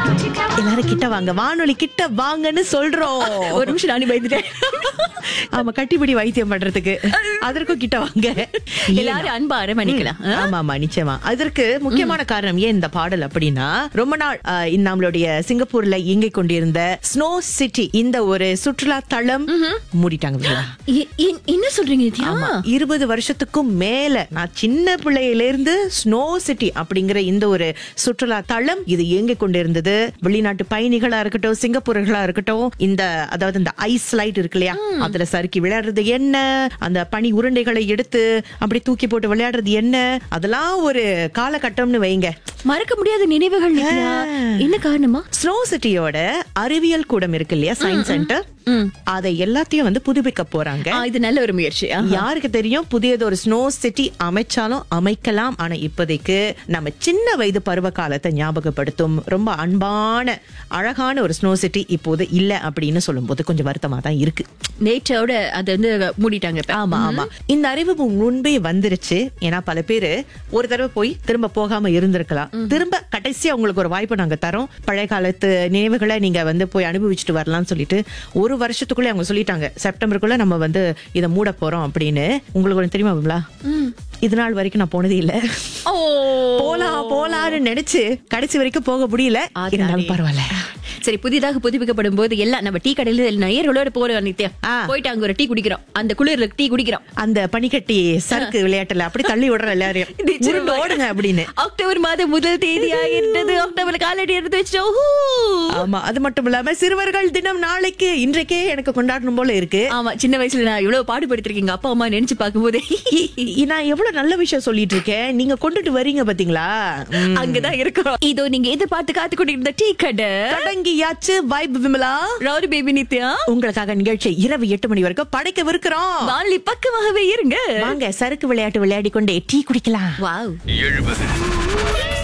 எல்லாரும் கிட்ட வாங்க வானொலி கிட்ட வாங்கன்னு சொல்றோம் ஒரு நிமிஷம் நானே பயந்துட்டேன் ஆமா கட்டிப்பிடி வைத்தியம் பண்றதுக்கு அதற்கும் கிட்ட வாங்க எல்லாரும் அன்பா அரவணைக்கலாம் ஆ? ஆமா ஆமா நிச்சயமா அதற்கு முக்கியமான காரணம் ஏன் இந்த பாடல் அப்படின்னா ரொம்ப நாள் ஆஹ், இந்த நம்மளுடைய சிங்கப்பூர்ல இயங்கிக் கொண்டிருந்த ஸ்னோ சிட்டி இந்த ஒரு சுற்றுலா தளம் மூடிட்டாங்க விஜயா. இ- இ- என்ன சொல்றீங்க நித்யா ஆமா இருபது வருஷத்துக்கும் மேல நான் சின்ன பிள்ளையில இருந்து ஸ்னோ சிட்டி அப்படிங்கிற இந்த ஒரு சுற்றுலா தளம் இது இயங்கிக் கொண்டிருந்தது வெளிநாட்டு பயணிகளா இருக்கட்டும் சிங்கப்பூர்களா இருக்கட்டும் இந்த அதாவது இந்த ஐஸ் லைட் இருக்கு இல்லையா அதுல சறுக்கி விளையாடுறது என்ன அந்த பனி உருண்டைகளை எடுத்து அப்படி தூக்கி போட்டு விளையாடுறது என்ன அதெல்லாம் ஒரு காலகட்டம்னு வைங்க மறக்க முடியாத நினைவுகள் நித்யா என்ன காரணமா ஸ்னோ சிட்டியோட அறிவியல் கூடம் இருக்கு இல்லையா சயின்ஸ் சென்டர் ம். அதை எல்லாத்தையும் வந்து புதுப்பிக்க போறாங்க ஆ, இது நல்ல ஒரு முயற்சி ஆ. யாருக்கு தெரியும் புதியது ஒரு ஸ்னோ சிட்டி அமைச்சாலும் அமைக்கலாம் ஆனா இப்போதைக்கு நம்ம சின்ன வயது பருவ காலத்தை ஞாபகப்படுத்தும் ரொம்ப அன்பான அழகான ஒரு ஸ்னோ சிட்டி இப்போது இல்ல அப்படின்னு சொல்லும்போது கொஞ்சம் வருத்தமா தான் இருக்கு நேற்றோட அதை வந்து மூடிட்டாங்க இப்ப. ஆமா ஆமா இந்த அறிவு முன்பே வந்துருச்சு ஏன்னா பல பேரு ஒரு தடவை போய் திரும்ப போகாம இருந்திருக்கலாம் திரும்ப கடைசியா உங்களுக்கு ஒரு வாய்ப்பு நாங்க தரோம் பழைய காலத்து நினைவுகளை நீங்க வந்து போய் அனுபவிச்சுட்டு வரலாம்னு சொல்லிட்டு ஒரு வருஷத்துக்குள்ள அவங்க சொல்லிட்டாங்க செப்டம்பருக்குள்ள நம்ம வந்து இதை மூட போறோம் அப்படின்னு உங்களுக்கு ஒண்ணு தெரியுமா விமலா இது நாள் வரைக்கும் நான் போனதே இல்ல ஓ போலாம் போலாம்னு நினைச்சு கடைசி வரைக்கும் போக முடியல ஆத்தாடி. இருந்தாலும் பரவாயில்ல சரி புதிதாக புதுப்பிக்கப்படும் போது எல்லாம் நம்ம டீ கடையில நேயர்களோட போறோம் நித்யா ஆ. போயிட்டு அங்க ஒரு டீ குடிக்கிறோம் அந்த குளிர்ல டீ குடிக்கிறோம் அந்த பனிக்கட்டி சறுக்கு விளையாட்டுல அப்படி தள்ளி விடுற எல்லாரையும் உருண்டு ஓடுங்க அப்படின்னு அக்டோபர் மாதம் முதல் தேதி ஆகின்றது அக்டோபர் காலடி எடுத்து வச்சிட்டோம் ஹூ. ஆமா அது மட்டும் இல்லாம சிறுவர்கள் தினம் நாளைக்கு இன்றைக்கே எனக்கு கொண்டாடணும் போல இருக்கு ஆமா சின்ன வயசுல நான் எவ்வளவு பாடுபடுத்திருக்கீங்க அப்பா அம்மா நினைச்சு பார்க்கும்போது இ- நான் எவ்வளவு நல்ல விஷயம் சொல்லிட்டு இருக்கேன் நீங்க கொண்டுட்டு வரீங்க பாத்தீங்களா ம். அங்கதான் இருக்கோம் இதோ நீங்க எதிர்பார்த்து காத்து கொண்டிருந்த டீ கடை தொடங்கியாச்சு vibe Vimala rowdy baby Nithya உங்களுக்காக நிகழ்ச்சி இரவு எட்டு மணி வரைக்கும் படைக்கவிருக்கிறோம் வானொலி பக்கமாகவே இருங்க வாங்க சறுக்கு விளையாட்டு விளையாடி கொண்டே டீ குடிக்கலாம் வாவ் எழுபது